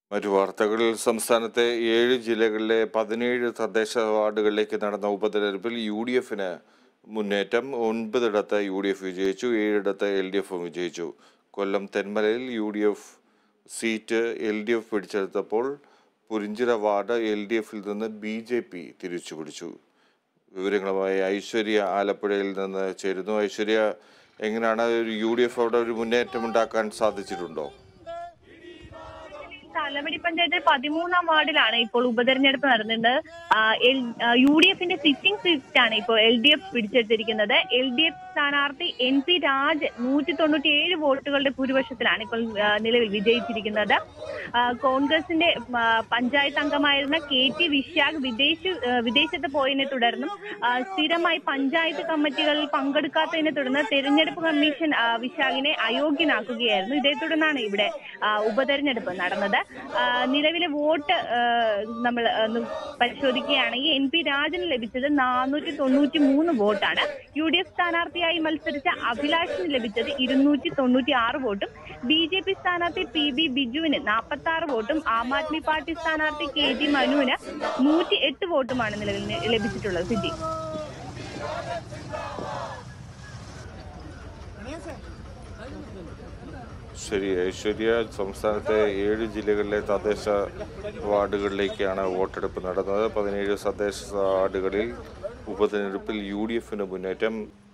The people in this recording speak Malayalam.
മറ്റു വാർത്തകളിൽ സംസ്ഥാനത്തെ ഏഴ് ജില്ലകളിലെ പതിനേഴ് തദ്ദേശ വാർഡുകളിലേക്ക് നടന്ന ഉപതെരഞ്ഞെടുപ്പിൽ യു ഡി എഫിന് മുന്നേറ്റം ഒൻപതിടത്ത് യു ഡി എഫ് വിജയിച്ചു ഏഴിടത്ത് എൽ ഡി എഫും വിജയിച്ചു കൊല്ലം തെന്മലയിൽ U D F seat L D F പിടിച്ചെടുത്തപ്പോൾ പുരിഞ്ചിറ വാർഡ് എൽ ഡി എഫിൽ നിന്ന് ബി ജെ പി തിരിച്ചുപിടിച്ചു വിവരങ്ങളുമായി ഐശ്വര്യ ആലപ്പുഴയിൽ നിന്ന് ചേരുന്നു ഐശ്വര്യ എങ്ങനെയാണ് ഒരു യു ഡി എഫ് അവിടെ ഒരു മുന്നേറ്റം ഉണ്ടാക്കാൻ സാധിച്ചിട്ടുണ്ടോ തലവടി പഞ്ചായത്തിൽ പതിമൂന്നാം വാർഡിലാണ് ഇപ്പോൾ ഉപതെരഞ്ഞെടുപ്പ് നടന്നത് ആ, എൽ- ആ, യു ഡി എഫിന്റെ സിറ്റിംഗ് സീറ്റാണ് ഇപ്പോൾ എൽ ഡി എഫ് പിടിച്ചെടുത്തിരിക്കുന്നത് എൽ ഡി എഫ് സ്ഥാനാർത്ഥി എൻ പി രാജ് നൂറ്റി തൊണ്ണൂറ്റി ഏഴ് വോട്ടുകളുടെ ഭൂരിപക്ഷത്തിലാണ് ഇപ്പോൾ ആ, നിലവിൽ വിജയിച്ചിരിക്കുന്നത് ആ, കോൺഗ്രസിന്റെ ആ, പഞ്ചായത്ത് അംഗമായിരുന്ന കെ ടി വിശാഖ് വിദേശ ആ, വിദേശത്ത് പോയതിനെ തുടർന്നും ആ, സ്ഥിരമായി പഞ്ചായത്ത് കമ്മിറ്റികളിൽ പങ്കെടുക്കാത്തതിനെ തുടർന്ന് തെരഞ്ഞെടുപ്പ് കമ്മീഷൻ ആ, വിശാഖിനെ അയോഗ്യനാക്കുകയായിരുന്നു ഇതേ തുടർന്നാണ് ഇവിടെ ആ, ഉപതെരഞ്ഞെടുപ്പ് നടന്നത് ആ, നിലവിലെ വോട്ട് ആ, നമ്മൾ ഒന്ന് പരിശോധിക്കുകയാണെങ്കിൽ എൻ പി രാജന് ലഭിച്ചത് നാനൂറ്റി തൊണ്ണൂറ്റി മൂന്ന് വോട്ടാണ് യു ഡി എഫ് സ്ഥാനാർത്ഥിയായി മത്സരിച്ച അഭിലാഷിന് ലഭിച്ചത് ഇരുന്നൂറ്റി തൊണ്ണൂറ്റി ആറ് വോട്ടും ബി ജെ പി സ്ഥാനാർത്ഥി പി ബി ബിജുവിന് നാൽപ്പത്തി ആറ് വോട്ടും ആം ആദ്മി പാർട്ടി സ്ഥാനാർത്ഥി കെ ജി മനുവിന് നൂറ്റി എട്ട് വോട്ടുമാണ് നിലവിൽ നി- ലഭിച്ചിട്ടുള്ളത് സിജി ശരി ഐശ്വര്യ സംസ്ഥാനത്തെ ഏഴ് ജില്ലകളിലെ തദ്ദേശ വാർഡുകളിലേക്കാണ് വോട്ടെടുപ്പ് നടന്നത് പതിനേഴ് തദ്ദേശ വാർഡുകളിൽ ഉപതെരഞ്ഞെടുപ്പിൽ യു ഡി എഫിന് മുന്നേറ്റം